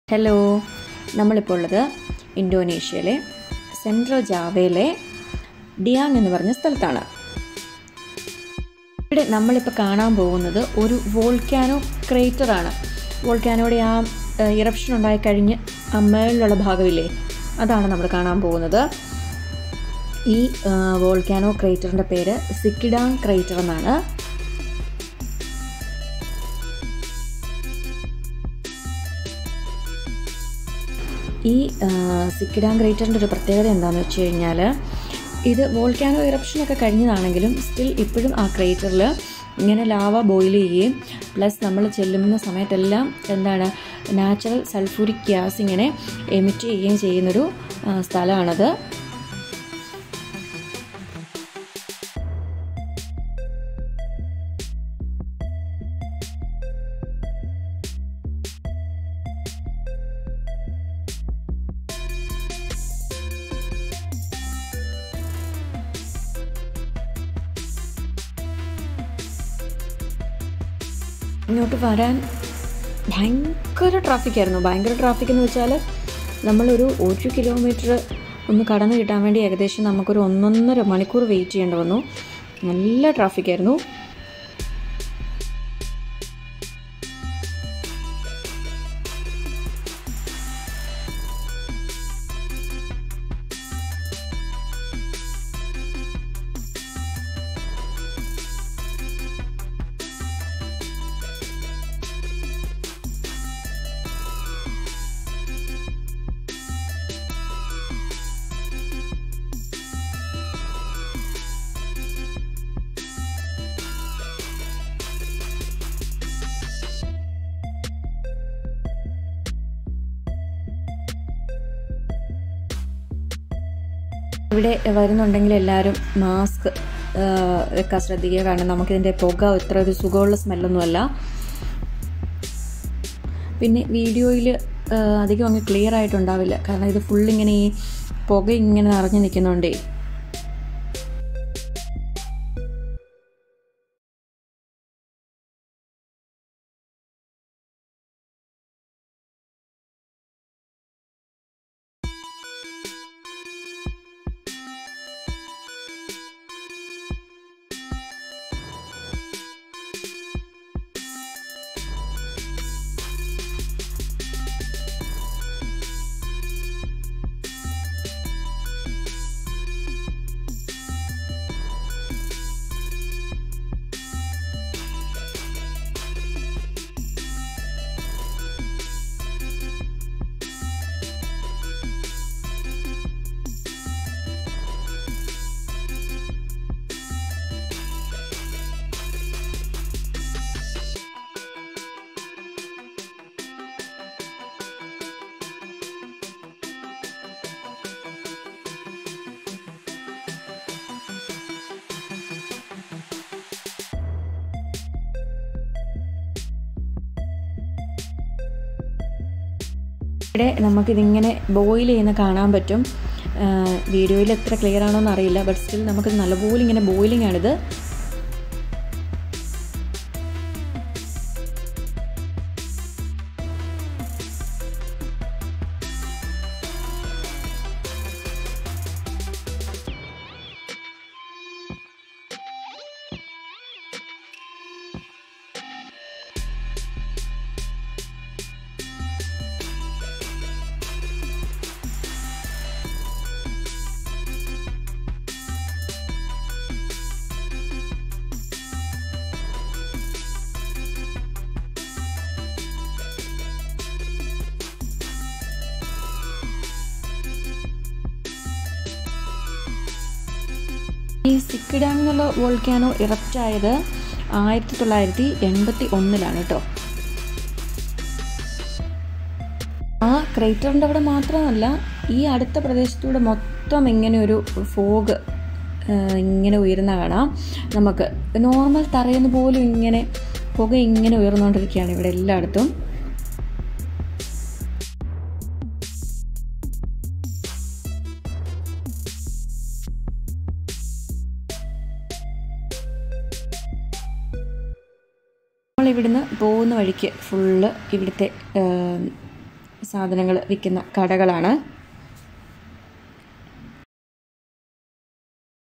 hello നമ്മളിപ്പോൾ ഉള്ളത് ഇന്തോനേഷ്യയിലെ central ജാവയിലെ ഡിയാങ് എന്ന് പറഞ്ഞ സ്ഥലത്താണ് ഇവിടെ നമ്മളിപ്പോൾ കാണാൻ പോകുന്നത് ഒരു വോൾക്കാനോ ക്രേറ്ററാണ് വോൾക്കാനോയുടെ ആ ഇറപ്ഷൻ ഉണ്ടായി കഴിഞ്ഞ് ആ മേളിലുള്ള ഭാഗമില്ലേ അതാണ് നമ്മൾ കാണാൻ പോകുന്നത് ഈ വോൾക്കാനോ ക്രേറ്ററിൻ്റെ പേര് സിക്കിഡാങ് ക്രേറ്റർ എന്നാണ് ഈ സിക്കിഡാങ് ക്രേറ്ററിൻ്റെ ഒരു പ്രത്യേകത എന്താണെന്ന് വെച്ച് കഴിഞ്ഞാൽ ഇത് വോൾക്കാനോ ഇറപ്ഷനൊക്കെ കഴിഞ്ഞതാണെങ്കിലും സ്റ്റിൽ ഇപ്പോഴും ആ ക്രേറ്ററിൽ ഇങ്ങനെ ലാവ ബോയിൽ ചെയ്യുകയും പ്ലസ് നമ്മൾ ചെല്ലുന്ന സമയത്തെല്ലാം എന്താണ് നാച്ചുറൽ സൾഫൂരിക് ഗ്യാസ് ഇങ്ങനെ എമിറ്റ് ചെയ്യുകയും ചെയ്യുന്നൊരു സ്ഥലമാണത് ഇങ്ങോട്ട് വരാൻ ഭയങ്കര ട്രാഫിക്കായിരുന്നു ഭയങ്കര ട്രാഫിക് എന്ന് വെച്ചാൽ നമ്മളൊരു ഒരു കിലോമീറ്റർ ഒന്ന് കടന്നു കിട്ടാൻ വേണ്ടി ഏകദേശം നമുക്കൊരു ഒന്നൊന്നര മണിക്കൂർ വെയിറ്റ് ചെയ്യേണ്ടി വന്നു നല്ല ട്രാഫിക്കായിരുന്നു ഇവിടെ വരുന്നുണ്ടെങ്കിൽ എല്ലാവരും മാസ്ക് വെക്കാൻ ശ്രദ്ധിക്കുക കാരണം നമുക്കിതിൻ്റെ പുക ഇത്ര ഒരു സുഖമുള്ള സ്മെല്ലൊന്നുമല്ല പിന്നെ വീഡിയോയിൽ അധികം അങ്ങ് ക്ലിയർ ആയിട്ടുണ്ടാവില്ല കാരണം ഇത് ഫുൾ ഇങ്ങനെ ഈ പുക ഇങ്ങനെ നിറഞ്ഞു നിൽക്കുന്നുണ്ടേ ഇവിടെ നമുക്കിതിങ്ങനെ ബോയിൽ ചെയ്യുന്ന കാണാൻ പറ്റും വീഡിയോയിൽ എത്ര ക്ലിയർ ആണോ എന്ന് അറിയില്ല ബട്ട് സ്റ്റിൽ നമുക്ക് നല്ലപോലെ ഇങ്ങനെ ബോയിലിംഗ് ആണിത് ഈ സിക്കിഡാങ് എന്നുള്ള വോൾക്കാനോ ഇറപ്റ്റ് ആയത് ആയിരത്തി തൊള്ളായിരത്തി എൺപത്തി ഒന്നിലാണ് കേട്ടോ ആ ക്രേറ്ററിൻ്റെ അവിടെ മാത്രമല്ല ഈ അടുത്ത പ്രദേശത്തൂടെ മൊത്തം ഇങ്ങനെ ഒരു ഫോഗ് ഇങ്ങനെ ഉയരുന്ന കാണാം നമുക്ക് നോർമൽ തറയുന്ന പോലും ഇങ്ങനെ പുക ഇങ്ങനെ ഉയർന്നുകൊണ്ടിരിക്കുകയാണ് ഇവിടെ എല്ലായിടത്തും നമ്മൾ ഇവിടുന്ന് പോകുന്ന വഴിക്ക് ഫുള്ള് ഇവിടുത്തെ സാധനങ്ങൾ വിൽക്കുന്ന കടകളാണ്